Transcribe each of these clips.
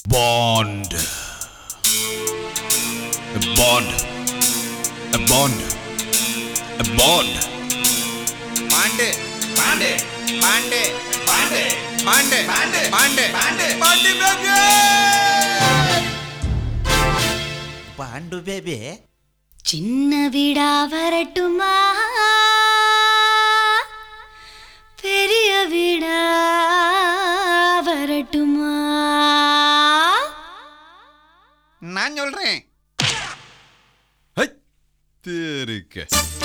bond. A bond. A bond. A bond. Bond bond bond bond bond bond bond bond bond baby bond baby சின்ன வீடா வரட்டுமா பெரிய வீடா வரட்டுமா நான் சொல்றேன் Hey! Terika.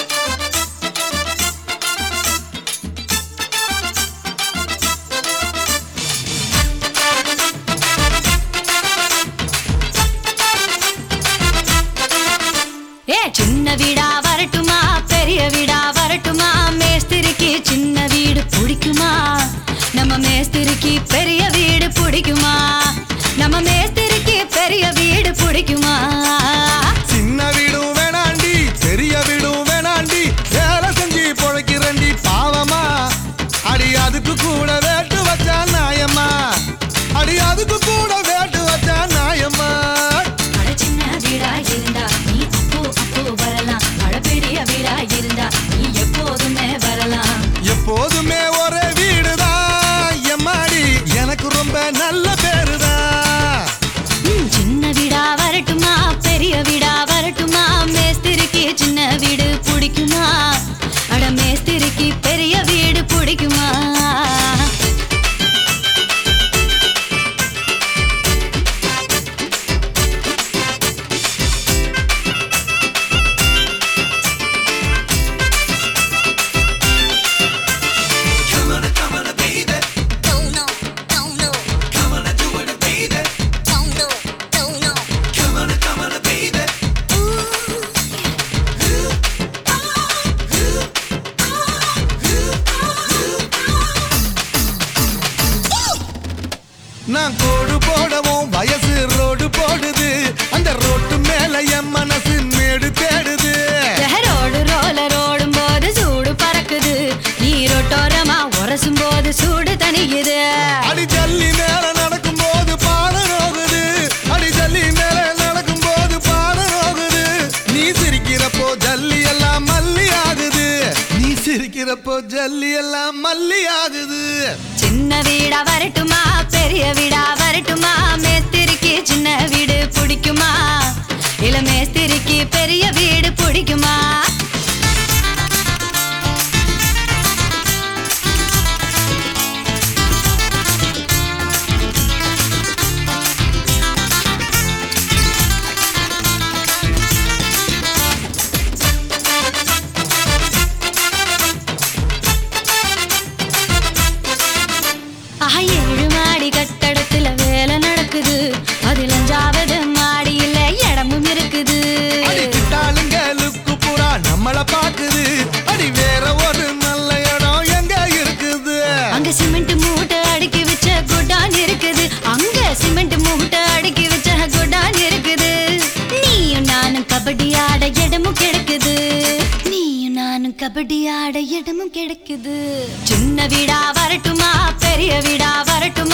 ஏ சின்ன வீடா வரட்டுமா பெரிய வீடா வரட்டுமா மேஸ்திரிக்கு சின்ன வீடு பிடிக்குமா நம்ம மேஸ்திரிக்கு பெரிய வீடு பிடிக்குமா நம்ம மேஸ்திரிக்கு பெரிய வீடு பிடிக்குமா சின்ன வீடும் வேணாண்டி பெரிய வீடும் வேணாண்டி வேலை செஞ்சு பொழைக்கிறண்டி பாவமா அடி அதுக்கு கூட வேட்டு வச்சா நாயம்மா அடி அதுக்கு கூட வேட்டு வச்சா நாயம்மா அட சின்ன வீடா இருந்தா நீ அப்போ அப்போ வரலாம் அட பெரிய வீடா இருந்தா நீ எப்போதுமே வரலாம் எப்போதுமே ஒரே வீடுதான் எம்மாடி எனக்கு ரொம்ப நல்ல பேருதான் ம், சின்ன வீடா வரட்டுமா பெரிய வீடா வரட்டுமா மேஸ்திரிக்கு சின்ன வீடு பிடிக்குமா அட மேஸ்திரிக்கு பெரிய வீடு பிடிக்குமா நான் கோடு போடவும் வயசு ரோடு போடுது அந்த ரோட்டு மேல என் மனசு மேடு தேடுது ரோடு ரோலர் ஓடும் போது சூடு பறக்குது நீரோட்டோரமா உரசும் போது சூடு தணியுது அடி ஜல்லி மேல நடக்கும் போது பாட நோகுது அடி ஜல்லி மேல நடக்கும் போது பாட நோகுது நீ சிரிக்கிறப்போ ஜல்லி எல்லாம் மல்லி ஆகுது நீ சிரிக்கிறப்போ ஜல்லி எல்லாம் மல்லி ஆகுது சின்ன வீடா வரட்டுமா பெரிய வீடா வரட்டுமா மேஸ்திரிக்கு சின்ன வீடு பிடிக்குமா இல்ல மேஸ்திரிக்கு பெரிய வீடு பிடிக்குமா ஆஹா, ஏழு மாடி கட்டடத்துல வேலை நடக்குது அதுல அஞ்சாவது மாடியில இடமும் இருக்குது அடி கிட்டாளுங்க லுக்கு புறா நம்மள பாக்குது அடி வேற ஒரு நல்ல இடம் எங்க இருக்குது அங்க சிமெண்ட் மூட்டை அடுக்கி வச்ச குடான் இருக்குது அங்க சிமெண்ட் மூட்டை அடுக்கி வச்ச குடான் இருக்குது நீயும் நானும் கபடி ஆட இடமும் கிடைக்குது நீயும் நானும் கபடி ஆட இடமும் கிடைக்குது சின்ன வீடா வரட்டுமா பெரிய வீடா வரட்டுமா